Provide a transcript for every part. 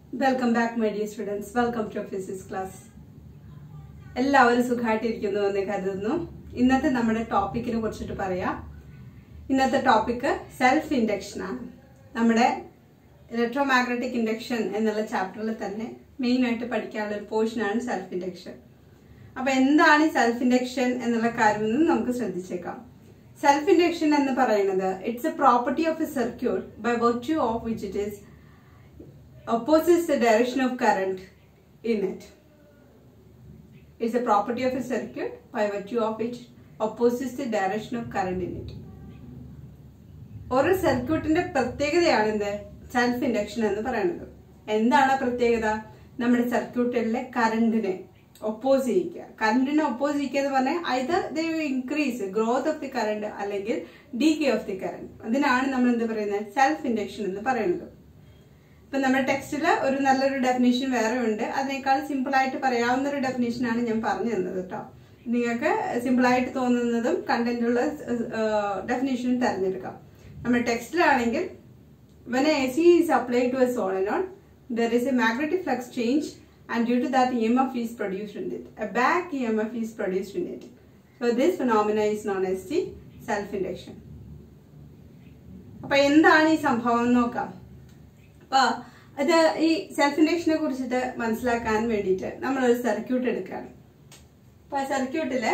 Welcome back my dear students welcome to physics class എല്ലാവരും സുഖമായിട്ടിരിക്കുന്നു എന്ന് കരുതുന്നു ഇന്നത്തെ നമ്മുടെ ടോപ്പിക്കിനെ കുറിച്ചിട്ട് പറയാം ഇന്നത്തെ ടോപ്പിക്ക് സെൽഫ് ഇൻഡക്ഷൻ ആണ് നമ്മുടെ ഇലക്ട്രോ മാഗ്നറ്റിക് ഇൻഡക്ഷൻ എന്നുള്ള ചാപ്റ്ററിൽ തന്നെ മെയിൻ ആയിട്ട് പഠിക്കാനുള്ള ഒരു പോർഷനാണ് സെൽഫ് ഇൻഡക്ഷൻ അപ്പൊ എന്താണ് ഈ സെൽഫ് ഇൻഡക്ഷൻ എന്നുള്ള കാര്യം എന്ന് നമുക്ക് ശ്രദ്ധിച്ചേക്കാം സെൽഫ് ഇൻഡക്ഷൻ എന്ന് പറയുന്നത് it's a property of a circuit by virtue of which it is opposes the direction of current in it. It's a property of a circuit by virtue of which opposes the direction of current in it. ഒരു സർക്യൂട്ടിന്റെ പ്രത്യേകതയാണ് എന്ത് self induction എന്ന് പറയുന്നത് എന്താണ് ആ പ്രത്യേകത നമ്മുടെ സർക്യൂട്ടിലെ കറണ്ടിനെ ഒപ്പോസ് ചെയ്യിക്കുക കറണ്ടിനെ ഒപ്പോസ് ചെയ്യിക്കുക എന്ന് പറഞ്ഞാൽ either the increase growth of the current അല്ലെങ്കിൽ ഡീകെ ഓഫ് ദി കറണ്ട് അതിനാണ് നമ്മൾ എന്ത് പറയുന്നത് സെൽഫ് ഇൻഡക്ഷൻ എന്ന് പറയുന്നത് ഇപ്പൊ നമ്മുടെ ടെക്സ്റ്റിൽ ഒരു നല്ലൊരു ഡെഫിനേഷൻ വേറെ ഉണ്ട് അതിനേക്കാൾ സിമ്പിൾ ആയിട്ട് പറയാവുന്ന ഒരു ഡെഫിനേഷനാണ് ഞാൻ പറഞ്ഞു തന്നത് കേട്ടോ നിങ്ങൾക്ക് സിമ്പിൾ ആയിട്ട് തോന്നുന്നതും കണ്ടന്റുള്ള ഡെഫിനേഷൻ തിരഞ്ഞെടുക്കാം നമ്മുടെ ടെക്സ്റ്റിലാണെങ്കിൽ when a AC is applied to a solenoid, there is a magnetic flux change and due to that EMF is produced in it. A back EMF is produced in it. So this phenomena is known as the self-induction. അപ്പൊ എന്താണ് ഈ സംഭവം എന്ന് നോക്കാം അപ്പൊ അത് ഈ self ഇൻഡക്ഷനെ കുറിച്ചിട്ട് മനസ്സിലാക്കാൻ വേണ്ടിയിട്ട് നമ്മളൊരു സർക്യൂട്ട് എടുക്കുകയാണ് അപ്പൊ ആ സർക്യൂട്ടില്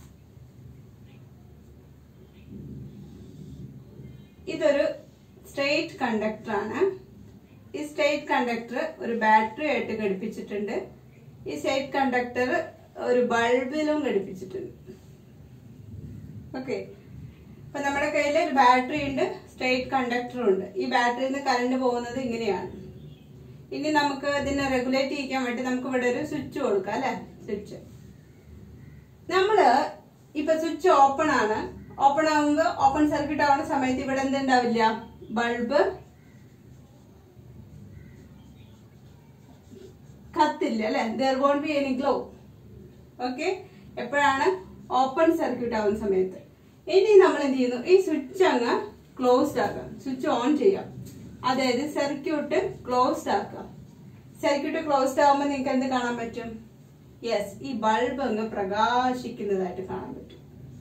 ഇതൊരു സ്ട്രെയിറ്റ് കണ്ടക്ടർ ആണ് ഈ സ്ട്രെയിറ്റ് കണ്ടക്ടർ ഒരു ബാറ്ററി ആയിട്ട് ഘടിപ്പിച്ചിട്ടുണ്ട് ഈ സ്ട്രെയിറ്റ് കണ്ടക്ടർ ഒരു ബൾബിലും ഘടിപ്പിച്ചിട്ടുണ്ട് ഓക്കെ അപ്പൊ നമ്മുടെ കയ്യിൽ ഒരു ബാറ്ററി ഉണ്ട് സ്ട്രെയിറ്റ് കണ്ടക്ടറും ഉണ്ട് ഈ ബാറ്ററിയിൽ നിന്ന് കറണ്ട് പോകുന്നത് ഇങ്ങനെയാണ് ഇനി നമുക്ക് ഇതിനെ റെഗുലേറ്റ് ചെയ്യിക്കാൻ വേണ്ടി നമുക്ക് ഇവിടെ ഒരു സ്വിച്ച് കൊടുക്കാം അല്ലെ സ്വിച്ച് നമ്മള് ഇപ്പൊ സ്വിച്ച് ഓപ്പൺ ആണ് ഓപ്പൺ ആകുമ്പോൾ ഓപ്പൺ സർക്യൂട്ട് ആവുന്ന സമയത്ത് ഇവിടെ എന്തുണ്ടാവില്ല ബൾബ് കത്തില്ല അല്ലെ there won't be any glow okay എപ്പോഴാണ് ഓപ്പൺ സർക്യൂട്ട് ആവുന്ന സമയത്ത് ഇനി നമ്മൾ എന്ത് ചെയ്യുന്നു ഈ സ്വിച്ച് അങ്ങ് ക്ലോസ്ഡ് ആക്കാം സ്വിച്ച് ഓൺ ചെയ്യാം അതായത് സർക്യൂട്ട് ക്ലോസ്ഡ് ആക്കാം സർക്യൂട്ട് ക്ലോസ്ഡ് ആവുമ്പോൾ നിങ്ങൾക്ക് എന്ത് കാണാൻ പറ്റും യെസ് ഈ ബൾബ് അങ്ങ് പ്രകാശിക്കുന്നതായിട്ട് കാണാൻ പറ്റും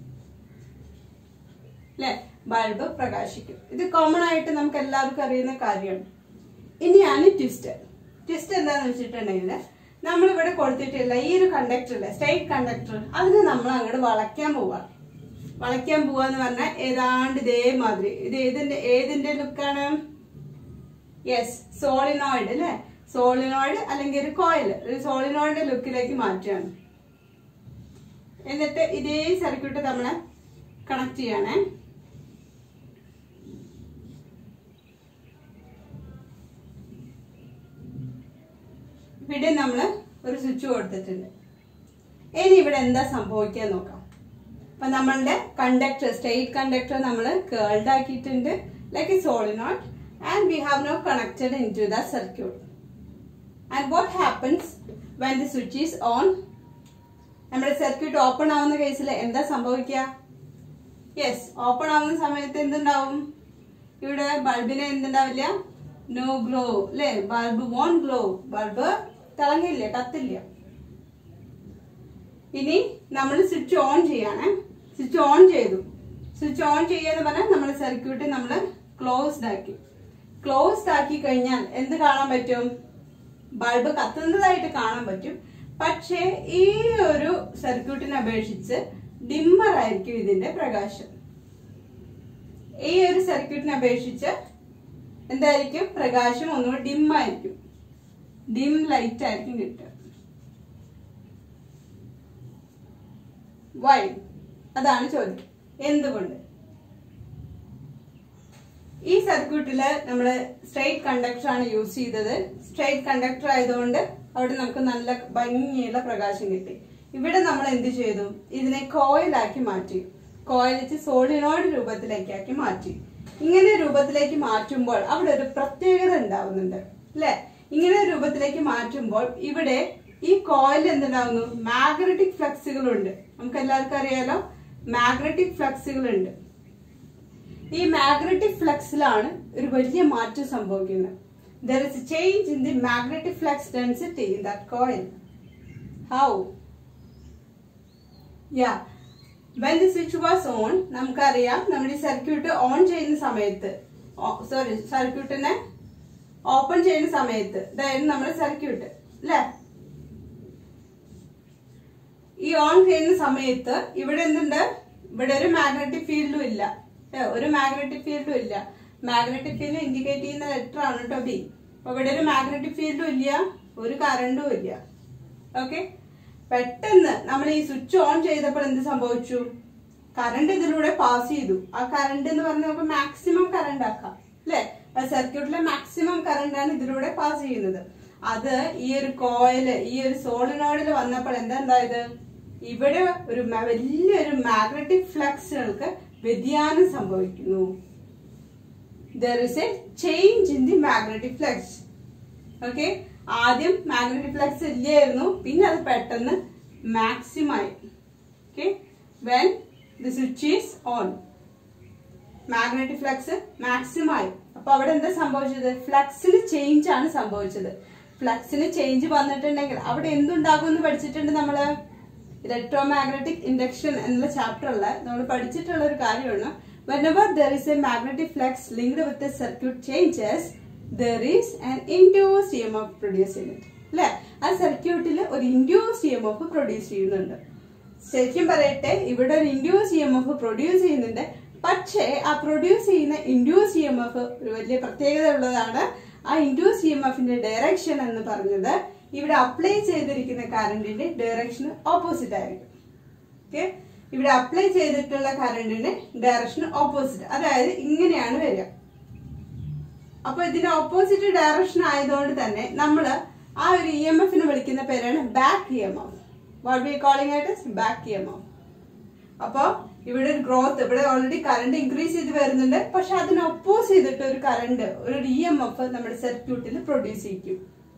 അല്ലെ ബൾബ് പ്രകാശിക്കും ഇത് കോമൺ ആയിട്ട് നമുക്ക് എല്ലാവർക്കും അറിയുന്ന കാര്യമാണ് ഇനിയാണ് ട്വിസ്റ്റ് ട്വിസ്റ്റ് എന്താന്ന് വെച്ചിട്ടുണ്ടെങ്കിൽ നമ്മൾ ഇവിടെ കൊടുത്തിട്ടില്ല ഈ ഒരു കണ്ടക്ടർ സ്റ്റേറ്റ് കണ്ടക്ടർ അതിന് നമ്മൾ അങ്ങോട്ട് വളയ്ക്കാൻ പോവാ വളയ്ക്കാൻ പോവാന്ന് പറഞ്ഞാൽ ഏതാണ്ട് ഇതേമാതിരി ഇത് ഏതിന്റെ ഏതിന്റെ ലുക്കാണ് യെസ് സോളിനോയിഡ് അല്ലെ സോളിനോയിഡ് അല്ലെങ്കിൽ ഒരു കോയിൽ ഒരു സോളിനോയിഡ് ലുക്കിലേക്ക് മാറ്റുകയാണ് എന്നിട്ട് ഇതേ സർക്യൂട്ട് നമ്മളെ കണക്ട് ചെയ്യണേ ഇവിടെ നമ്മൾ ഒരു സ്വിച്ച് കൊടുത്തിട്ടുണ്ട് ഇനി ഇവിടെ എന്താ സംഭവിക്കാൻ നോക്കാം അപ്പൊ നമ്മളുടെ കണ്ടക്ടർ സ്റ്റേറ്റ് കണ്ടക്ടർ നമ്മൾ കേൾഡ് ആക്കിയിട്ടുണ്ട് like a solenoid and we have no connected into the circuit and what happens when the switch is on നമ്മുടെ സർക്യൂട്ട് ഓപ്പൺ ആവുന്ന കേസിൽ എന്താ സംഭവിക്കുക യെസ് ഓപ്പൺ ആവുന്ന സമയത്ത് എന്തുണ്ടാവും ഇവിടെ ബൾബിന് എന്തുണ്ടാവില്ല നോ ഗ്ലോ അല്ലെ ബൾബ് വോൺ ഗ്ലോ ബൾബ് തിളങ്ങില്ല കത്തില്ല ഇനി നമ്മൾ സ്വിച്ച് ഓൺ ചെയ്യാണ് സ്വിച്ച് ഓൺ ചെയ്തു സ്വിച്ച് ഓൺ ചെയ്യാന്ന് പറഞ്ഞാൽ നമ്മുടെ സർക്യൂട്ട് നമ്മൾ ക്ലോസ്ഡ് ആക്കി ക്ലോസ്ഡ് ആക്കി കഴിഞ്ഞാൽ എന്ത് കാണാൻ പറ്റും ബൾബ് കത്തുന്നതായിട്ട് കാണാൻ പറ്റും പക്ഷേ ഈ ഒരു സർക്യൂട്ടിനെ അപേക്ഷിച്ച് ഡിമ്മർ ആയിരിക്കും ഇതിന്റെ പ്രകാശം ഈ ഒരു സർക്യൂട്ടിനെ അപേക്ഷിച്ച് എന്തായിരിക്കും പ്രകാശം ഒന്നുകൂടി ഡിം ആയിരിക്കും ഡിം ലൈറ്റ് ആയിരിക്കും കിട്ടുക വൈ അതാണ് ചോദ്യം എന്തുകൊണ്ട് ഈ സർക്യൂട്ടില് നമ്മൾ സ്ട്രെയിറ്റ് കണ്ടക്ടർ ആണ് യൂസ് ചെയ്തത് സ്ട്രെയിറ്റ് കണ്ടക്ടർ ആയതുകൊണ്ട് അവിടെ നമുക്ക് നല്ല ഭംഗിയുള്ള പ്രകാശം കിട്ടി ഇവിടെ നമ്മൾ എന്ത് ചെയ്തു ഇതിനെ കോയിലാക്കി മാറ്റി കോയിൽ വെച്ച് സോളിനോയിഡ് രൂപത്തിലേക്കാക്കി മാറ്റി ഇങ്ങനെ രൂപത്തിലേക്ക് മാറ്റുമ്പോൾ അവിടെ ഒരു പ്രത്യേകത ഉണ്ടാവുന്നുണ്ട് അല്ലെ ഇങ്ങനെ രൂപത്തിലേക്ക് മാറ്റുമ്പോൾ ഇവിടെ ഈ കോയിൽ എന്തുണ്ടാവുന്നു മാഗ്നറ്റിക് ഫ്ലക്സുകൾ ഉണ്ട് നമുക്ക് എല്ലാവർക്കും അറിയാലോ മാഗ്നറ്റിക് ഫ്ലക്സുകൾ ഉണ്ട് ഈ മാഗ്നറ്റിക് ഫ്ലക്സിലാണ് ഒരു വലിയ മാറ്റം സംഭവിക്കുന്നത് there is a change in the magnetic flux density in that coil. How? Yeah. When the switch was on, നമുക്കറിയാം നമ്മുടെ സർക്യൂട്ട് ഓൺ ചെയ്യുന്ന സമയത്ത് സോറി സർക്യൂട്ടിനെ ഓപ്പൺ ചെയ്യുന്ന സമയത്ത് ഇതായിരുന്നു നമ്മുടെ സർക്യൂട്ട് അല്ലേ ഈ ഓൺ ചെയ്യുന്ന സമയത്ത് ഇവിടെ എന്തുണ്ട് ഇവിടെ ഒരു മാഗ്നറ്റിക് ഫീൽഡും ഇല്ല ഏ, ഒരു മാഗ്നറ്റിക് ഫീൽഡും ഇല്ല മാഗ്നറ്റിക് ഫീൽഡ് ഇൻഡിക്കേറ്റ് ചെയ്യുന്ന ലെറ്റർ ആണ് കേട്ടോ ബി അപ്പൊ ഇവിടെ ഒരു മാഗ്നറ്റിക് ഫീൽഡും ഇല്ല ഒരു കറണ്ടും ഇല്ല ഓക്കെ പെട്ടെന്ന് നമ്മൾ ഈ സ്വിച്ച് ഓൺ ചെയ്തപ്പോൾ എന്ത് സംഭവിച്ചു കറണ്ട് ഇതിലൂടെ പാസ് ചെയ്തു ആ കറണ്ട് എന്ന് പറഞ്ഞാൽ നമുക്ക് മാക്സിമം കറണ്ട് ആക്കാം അല്ലെ സർക്യൂട്ടിലെ മാക്സിമം കറണ്ട് ആണ് ഇതിലൂടെ പാസ് ചെയ്യുന്നത് അത് ഈ ഒരു കോയില് ഈ ഒരു സോളിനോയിഡിൽ വന്നപ്പോൾ എന്താ ഉണ്ടായത് ഇവിടെ ഒരു മ- വലിയൊരു മാഗ്നറ്റിക് ഫ്ലക്സുകൾക്ക് വ്യതിയാനം സംഭവിക്കുന്നു there is a change in the magnetic flux okay ആദ്യം മാഗ്നറ്റിക് ഫ്ലക്സ് ഇല്ലായിരുന്നു പിന്നെ അത് പെട്ടെന്ന് മാക്സിമം ആയി okay when the switch is on magnetic flux maximum ആയി അപ്പൊ അവിടെ എന്താ സംഭവിച്ചത് ഫ്ലക്സിന് ചേഞ്ച് ആണ് സംഭവിച്ചത് ഫ്ലക്സിന് ചേഞ്ച് വന്നിട്ടുണ്ടെങ്കിൽ അവിടെ എന്തുണ്ടാകും എന്ന് പഠിച്ചിട്ടുണ്ട് നമ്മള് ഇലക്ട്രോ മാഗ്നറ്റിക് ഇൻഡക്ഷൻ എന്നുള്ള ചാപ്റ്ററിൽ നമ്മൾ പഠിച്ചിട്ടുള്ള ഒരു കാര്യമാണ് whenever there is a magnetic flux linked with the circuit changes there is an induced EMF produced in it അല്ലെ ആ സർക്യൂട്ടിൽ ഒരു induce E M F produce ചെയ്യുന്നുണ്ട് ശരിക്കും പറയട്ടെ ഇവിടെ ഒരു induce E M F produce ചെയ്യുന്നുണ്ട് പക്ഷേ ആ പ്രൊഡ്യൂസ് ചെയ്യുന്ന ഇൻഡ്യൂസ് ഇ എം എഫ് ഒരു വലിയ പ്രത്യേകത ഉള്ളതാണ് ആ ഇൻഡ്യൂസ് ഇ എം എഫിന്റെ ഡയറക്ഷൻ എന്ന് പറഞ്ഞത് ഇവിടെ അപ്ലൈ ചെയ്തിരിക്കുന്ന കറണ്ടിന്റെ ഡയറക്ഷൻ ഓപ്പോസിറ്റ് ആയിരിക്കും ഓക്കെ ഇവിടെ അപ്ലൈ ചെയ്തിട്ടുള്ള കറണ്ടിന്റെ ഡയറക്ഷൻ ഓപ്പോസിറ്റ് അതായത് ഇങ്ങനെയാണ് വരിക അപ്പൊ ഇതിന്റെ ഓപ്പോസിറ്റ് ഡയറക്ഷൻ ആയതുകൊണ്ട് തന്നെ നമ്മൾ ആ ഒരു ഇ എം എഫിനെ വിളിക്കുന്ന പേരാണ് back E M F what we calling ആയിട്ട് ബാക്ക് ഇ എം എഫ് അപ്പൊ ഇവിടെ ഒരു ഗ്രോത്ത് ഇവിടെ ഓൾറെഡി കറണ്ട് ഇൻക്രീസ് ചെയ്ത് വരുന്നുണ്ട് പക്ഷെ അതിന് ഒപ്പോസ് ചെയ്തിട്ട് ഒരു കറണ്ട് ഒരു ഇ എം എഫ് നമ്മുടെ സർക്യൂട്ടിൽ പ്രൊഡ്യൂസ് ചെയ്യിക്കും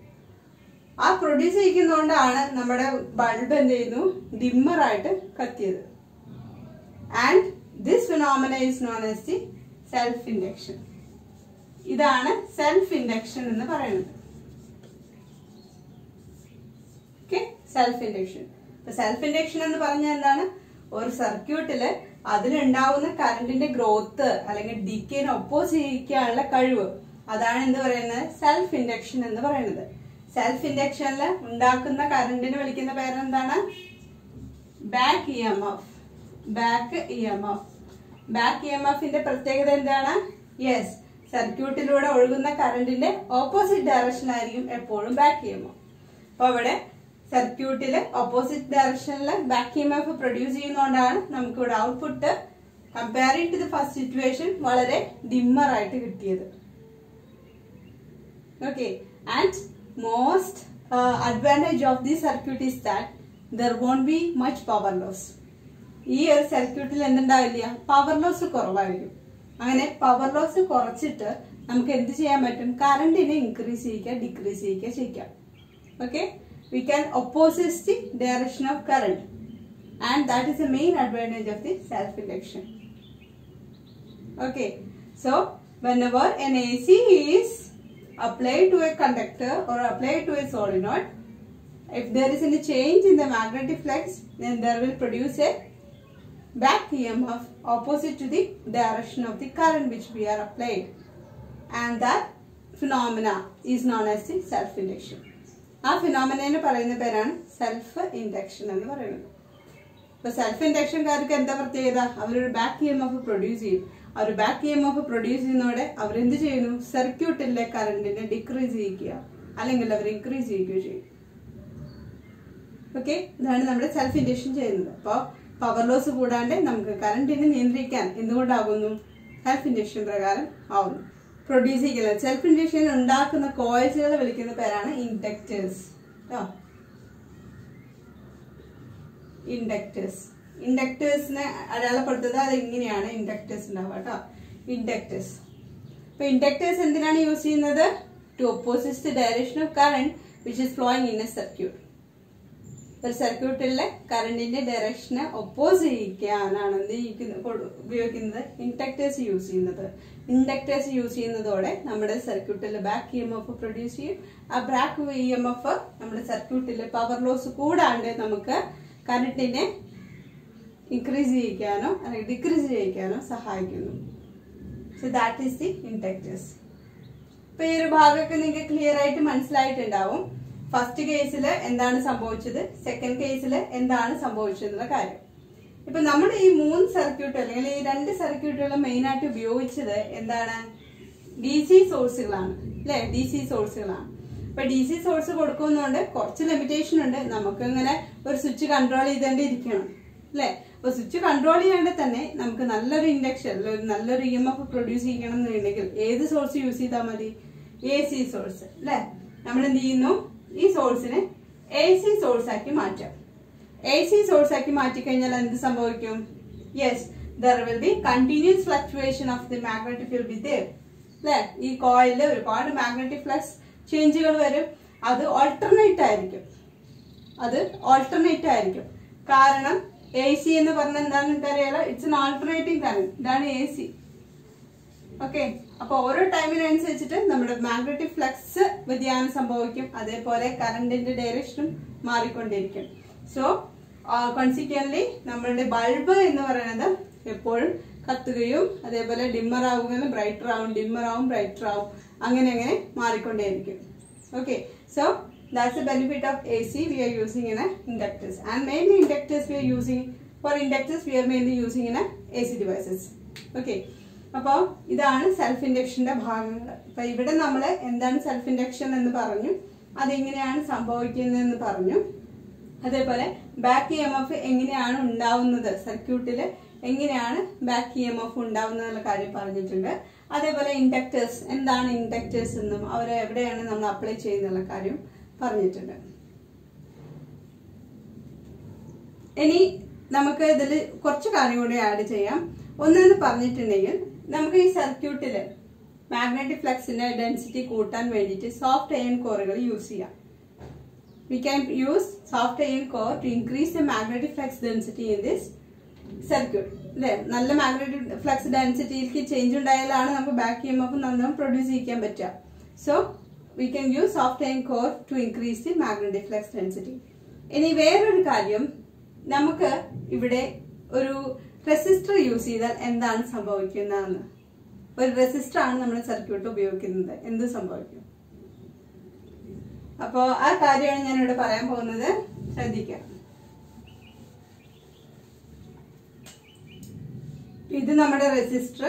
ആ പ്രൊഡ്യൂസ് ചെയ്യിക്കുന്നതുകൊണ്ടാണ് നമ്മുടെ ബൾബ് എന്ത് ചെയ്യുന്നു ഡിമ്മർ ആയിട്ട് കത്തിയത് and this phenomena is known as the self induction ഇതാണ് സെൽഫ് ഇൻഡക്ഷൻ എന്ന് പറയുന്നത് okay self induction self induction എന്ന് പറഞ്ഞാൽ എന്താണ് ഒരു സർക്യൂട്ടില് അതിലുണ്ടാവുന്ന കറണ്ടിന്റെ ഗ്രോത്ത് അല്ലെങ്കിൽ ഡിക്കേനെ ഒപ്പോസ് ചെയ്യിക്കാനുള്ള കഴിവ് അതാണ് എന്ത് പറയുന്നത് സെൽഫ് ഇൻഡക്ഷൻ എന്ന് പറയുന്നത് സെൽഫ് ഇൻഡക്ഷനിൽ ഉണ്ടാക്കുന്ന കറണ്ടിനെ വിളിക്കുന്ന പേരെന്താണ് back E M F back E M F back E M എഫിന്റെ പ്രത്യേകത എന്താണ് യെസ് സർക്യൂട്ടിലൂടെ ഒഴുകുന്ന കറണ്ടിന്റെ ഓപ്പോസിറ്റ് ഡയറക്ഷൻ ആയിരിക്കും എപ്പോഴും ബാക്ക് ഇ എം എഫ് അപ്പൊ അവിടെ സർക്യൂട്ടില് ഓപ്പോസിറ്റ് ഡയറക്ഷനിൽ back E M F produce ചെയ്യുന്നതുകൊണ്ടാണ് നമുക്ക് ഇവിടെ output comparing to the first situation വളരെ ഡിമ്മർ ആയിട്ട് കിട്ടിയത് okay and most uh, advantage of this circuit is that there won't be much power loss ഈ ഒരു സർക്യൂട്ടിൽ എന്തുണ്ടാവില്ല പവർ ലോസ് കുറവായിരിക്കും അങ്ങനെ പവർ ലോസ് കുറച്ചിട്ട് നമുക്ക് എന്ത് ചെയ്യാൻ പറ്റും കറണ്ടിനെ ഇൻക്രീസ് ചെയ്യിക്കുക ഡിക്രീസ് ചെയ്യിക്കുക ചെയ്യിക്കാം okay we can opposes the direction of current and that is a main advantage of the self induction Okay, so whenever an AC is applied to a conductor or applied to a solenoid, if there is any change in the magnetic flux, then there will produce a back EMF opposite to the direction of the current which we are applied. And that phenomena is known as the self-induction. ആ ഫിനോമിനെ പറയുന്ന പേരാണ് self induction എന്ന് പറയുന്നത് ഇപ്പൊ self ഇൻഡക്ഷൻകാർക്ക് എന്താ പ്രത്യേകത അവരൊരു back E M F produce ചെയ്യും അവർ back E M F produce ചെയ്യുന്നതോടെ അവരെന്ത് ചെയ്യുന്നു സർക്യൂട്ടിലെ കറണ്ടിനെ ഡിക്രീസ് ചെയ്യിക്കുക അല്ലെങ്കിൽ അവർ ഇൻക്രീസ് ചെയ്യുകയോ ചെയ്യും ഓക്കെ ഇതാണ് നമ്മുടെ സെൽഫ് ഇൻഡക്ഷൻ ചെയ്യുന്നത് അപ്പോൾ പവർ ലോസ് കൂടാണ്ട് നമുക്ക് കറണ്ടിനെ നിയന്ത്രിക്കാൻ എന്തുകൊണ്ടാകുന്നു സെൽഫ് ഇൻഡക്ഷൻ പ്രകാരം ആവുന്നു പ്രൊഡ്യൂസ് ചെയ്യുന്ന സെൽഫ് ഇൻഡക്ഷൻ ഉണ്ടാക്കുന്ന കോയിൽസുകളെ വിളിക്കുന്ന പേരാണ് ഇൻഡക്ടേഴ്സ് കേട്ടോ ഇൻഡക്ടേഴ്സ് ഇൻഡക്ടേഴ്സിനെ അടയാളപ്പെടുത്തുന്നത് അത് ഇങ്ങനെയാണ് ഇൻഡക്ടേഴ്സ് ഉണ്ടാവുക കേട്ടോ ഇൻഡക്ടേഴ്സ് ഇപ്പൊ ഇൻഡക്ടേഴ്സ് എന്തിനാണ് യൂസ് ചെയ്യുന്നത് to opposite the direction of current which is flowing in a circuit ഒരു സർക്യൂട്ടിലെ കറണ്ടിന്റെ ഡയറക്ഷനെ ഒപ്പോസ് ചെയ്യിക്കാനാണ് എന്ത് ചെയ്യിക്കുന്ന- കൊ- ഉപയോഗിക്കുന്നത് ഇൻഡക്ടേഴ്സ് യൂസ് ചെയ്യുന്നത് ഇൻഡക്ടേഴ്സ് യൂസ് ചെയ്യുന്നതോടെ നമ്മുടെ സർക്യൂട്ടിൽ back E M F produce ചെയ്യും ആ ബാക്ക് ഇ എം എഫ് നമ്മുടെ സർക്യൂട്ടിൽ പവർ ലോസ് കൂടാണ്ട് നമുക്ക് കറണ്ടിനെ ഇൻക്രീസ് ചെയ്യിക്കാനോ അല്ലെങ്കിൽ ഡിക്രീസ് ചെയ്യിക്കാനോ സഹായിക്കുന്നു so that is the inductors ഇപ്പൊ ഈ ഒരു ഭാഗമൊക്കെ നിങ്ങൾക്ക് ക്ലിയർ ആയിട്ട് മനസ്സിലായിട്ടുണ്ടാവും ഫസ്റ്റ് കേസിൽ എന്താണ് സംഭവിച്ചത് സെക്കൻഡ് കേസിൽ എന്താണ് സംഭവിച്ചതെന്നുള്ള കാര്യം ഇപ്പൊ നമ്മൾ ഈ മൂന്ന് സർക്യൂട്ട് അല്ലെങ്കിൽ ഈ രണ്ട് സർക്യൂട്ടുകളും മെയിൻ ആയിട്ട് ഉപയോഗിച്ചത് എന്താണ് ഡി സി സോഴ്സുകളാണ് അല്ലെ ഡി സി സോഴ്സുകളാണ് ഇപ്പൊ ഡി സി സോഴ്സ് കൊടുക്കുന്നതുകൊണ്ട് കുറച്ച് ലിമിറ്റേഷൻ ഉണ്ട് നമുക്ക് ഇങ്ങനെ ഒരു സ്വിച്ച് കൺട്രോൾ ചെയ്തേണ്ടി ഇരിക്കണം അല്ലെ അപ്പൊ സ്വിച്ച് കൺട്രോൾ ചെയ്യാണ്ട് തന്നെ നമുക്ക് നല്ലൊരു ഇൻഡക്ഷൻ നല്ലൊരു ഇ എം എഫ് പ്രൊഡ്യൂസ് ചെയ്യണം എന്നുണ്ടെങ്കിൽ ഏത് സോഴ്സ് യൂസ് ചെയ്താൽ മതി എ സി സോഴ്സ് അല്ലെ നമ്മൾ എന്ത് ചെയ്യുന്നു ഈ സോഴ്സിനെ എ സി സോഴ്സ് ആക്കി മാറ്റാം എ സി സോഴ്സ് ആക്കി മാറ്റിക്കഴിഞ്ഞാൽ എന്ത് സംഭവിക്കും yes there will be continuous fluctuation of the magnetic field B there അല്ലെ ഈ കോയിലിൽ ഒരുപാട് മാഗ്നറ്റിക് ഫ്ലക്സ് ചേഞ്ചുകൾ വരും അത് ഓൾട്ടർനേറ്റ് ആയിരിക്കും അത് ഓൾട്ടർനേറ്റ് ആയിരിക്കും കാരണം എ സി എന്ന് പറഞ്ഞാൽ എന്താണെന്ന് എനിക്കറിയാലോ ഇറ്റ്സ് എൻ ഓൾട്ടർനേറ്റിംഗ് കറന്റ് ഇതാണ് എ സി ഓക്കെ അപ്പൊ ഓരോ ടൈമിനനുസരിച്ചിട്ട് നമ്മുടെ മാഗ്നറ്റിക് ഫ്ലക്സ് വ്യതിയാനം സംഭവിക്കും അതേപോലെ കറണ്ടിന്റെ ഡയറക്ഷനും മാറിക്കൊണ്ടിരിക്കും സോ കോൺസിക്വൻലി നമ്മളുടെ ബൾബ് എന്ന് പറയുന്നത് എപ്പോഴും കത്തുകയും അതേപോലെ ഡിമ്മർ ആവുകയും ബ്രൈറ്റർ ആവും ഡിമ്മർ ആവും ബ്രൈറ്റർ ആവും അങ്ങനെ അങ്ങനെ മാറിക്കൊണ്ടേയിരിക്കും okay so that's the benefit of AC we are using in a inductors and mainly inductors we are using for inductors we are mainly using in a AC devices okay അപ്പോൾ ഇതാണ് self ഇൻഡക്ഷന്റെ ഭാഗങ്ങൾ അപ്പൊ ഇവിടെ നമ്മൾ എന്താണ് self induction എന്ന് പറഞ്ഞു അതെങ്ങനെയാണ് സംഭവിക്കുന്നതെന്ന് പറഞ്ഞു അതേപോലെ ബാക്ക് ഇ എം എഫ് എങ്ങനെയാണ് ഉണ്ടാവുന്നത് സർക്യൂട്ടിൽ എങ്ങനെയാണ് ബാക്ക് ഇ എം എഫ് ഉണ്ടാവുന്നത് എന്നുള്ള കാര്യം പറഞ്ഞിട്ടുണ്ട് അതേപോലെ ഇൻഡക്ടേഴ്സ് എന്താണ് ഇൻഡക്ടേഴ്സ് എന്നും അവരെ എവിടെയാണ് നമ്മൾ അപ്ലൈ ചെയ്യുന്നുള്ള കാര്യം പറഞ്ഞിട്ടുണ്ട് ഇനി നമുക്ക് ഇതിൽ കുറച്ച് കാര്യം കൂടി ആഡ് ചെയ്യാം ഒന്നെന്ന് പറഞ്ഞിട്ടുണ്ടെങ്കിൽ നമുക്ക് ഈ സർക്യൂട്ടിൽ മാഗ്നറ്റിക് ഫ്ലക്സിന്റെ ഡെൻസിറ്റി കൂട്ടാൻ വേണ്ടിയിട്ട് സോഫ്റ്റ് അയൺ കോറുകൾ യൂസ് ചെയ്യാം we can use soft iron core to increase the magnetic flux density in this circuit അല്ലേ നല്ല മാഗ്നറ്റിക് ഫ്ലക്സ് ഡെൻസിറ്റിയിലേക്ക് ചേഞ്ച് ഉണ്ടായാലാണ് നമുക്ക് ബാക്ക് ഇ എം എഫ് നന്നായി പ്രൊഡ്യൂസ് ചെയ്യിക്കാൻ പറ്റുക so we can use soft iron core to increase the magnetic flux density ഇനി വേറൊരു കാര്യം നമുക്ക് ഇവിടെ ഒരു റെസിസ്റ്റർ യൂസ് ചെയ്താൽ എന്താണ് സംഭവിക്കുന്നതെന്ന് ഒരു റെസിസ്റ്റർ ആണ് നമ്മൾ സർക്യൂട്ട് ഉപയോഗിക്കുന്നത് എന്ത് സംഭവിക്കും അപ്പോ ആ കാര്യമാണ് ഞാൻ ഇവിടെ പറയാൻ പോകുന്നത് ശ്രദ്ധിക്കാം ഇത് നമ്മുടെ റെസിസ്റ്റർ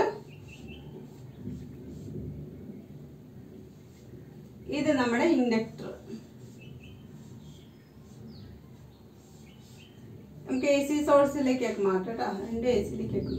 ഇത് നമ്മുടെ ഇൻഡക്ടർ നമുക്ക് എ സി സോഴ്സിലേക്കൊക്കെ മാറ്റാം കേട്ടോ എന്റെ എ സിയിലേക്കൊക്കെ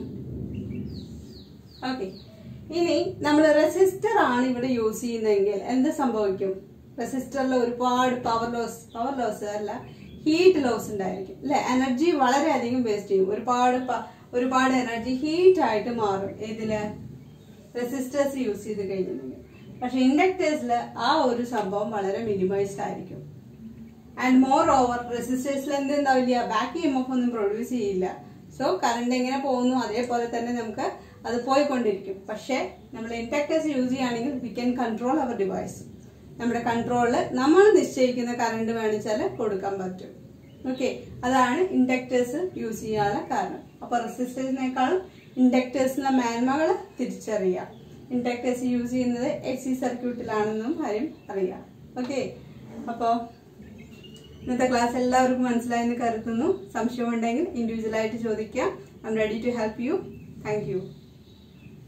ഓക്കെ ഇനി നമ്മൾ റെസിസ്റ്റർ ആണ് ഇവിടെ യൂസ് ചെയ്യുന്നതെങ്കിൽ എന്ത് സംഭവിക്കും റെസിസ്റ്ററിൽ ഒരുപാട് പവർ ലോസ് പവർ ലോസ് അല്ല ഹീറ്റ് ലോസ് ഉണ്ടായിരിക്കും അല്ലെ എനർജി വളരെയധികം വേസ്റ്റ് ചെയ്യും ഒരുപാട് പ- ഒരുപാട് എനർജി ഹീറ്റ് ആയിട്ട് മാറും ഏതില് റെസിസ്റ്റേഴ്സ് യൂസ് ചെയ്ത് കഴിഞ്ഞിട്ടുണ്ടെങ്കിൽ പക്ഷെ ഇൻഡക്ടേഴ്സിൽ ആ ഒരു സംഭവം വളരെ മിനിമൈസ്ഡ് ആയിരിക്കും ആൻഡ് മോർ ഓവർ റെസിസ്റ്റേഴ്സിൽ എന്ത് ഉണ്ടാവില്ല ബാക്ക് ഇ എം എഫ് ഒന്നും പ്രൊഡ്യൂസ് ചെയ്യില്ല സോ കറണ്ട് എങ്ങനെ പോകുന്നു അതേപോലെ തന്നെ നമുക്ക് അത് പോയിക്കൊണ്ടിരിക്കും പക്ഷേ നമ്മൾ ഇൻഡക്ടേഴ്സ് യൂസ് ചെയ്യുകയാണെങ്കിൽ we can control our device നമ്മുടെ കൺട്രോളിൽ നമ്മൾ നിശ്ചയിക്കുന്ന കറണ്ട് വേണിച്ചാൽ കൊടുക്കാൻ പറ്റും ഓക്കെ അതാണ് ഇൻഡക്ടേഴ്സ് യൂസ് ചെയ്യാനുള്ള കാരണം അപ്പൊ റെസിസ്റ്റേഴ്സിനേക്കാളും ഇൻഡക്ടേഴ്സിന്റെ മേന്മകൾ തിരിച്ചറിയാം ഇൻഡക്ടേഴ്സ് യൂസ് ചെയ്യുന്നത് എ സി സർക്യൂട്ടിലാണെന്നും കാര്യം അറിയാം ഓക്കെ അപ്പോൾ ഇന്നത്തെ ക്ലാസ് എല്ലാവർക്കും മനസ്സിലായെന്ന് കരുതുന്നു സംശയമുണ്ടെങ്കിൽ ഇൻഡിവിജ്വലായിട്ട് ചോദിക്കാം I'm ready to help you thank U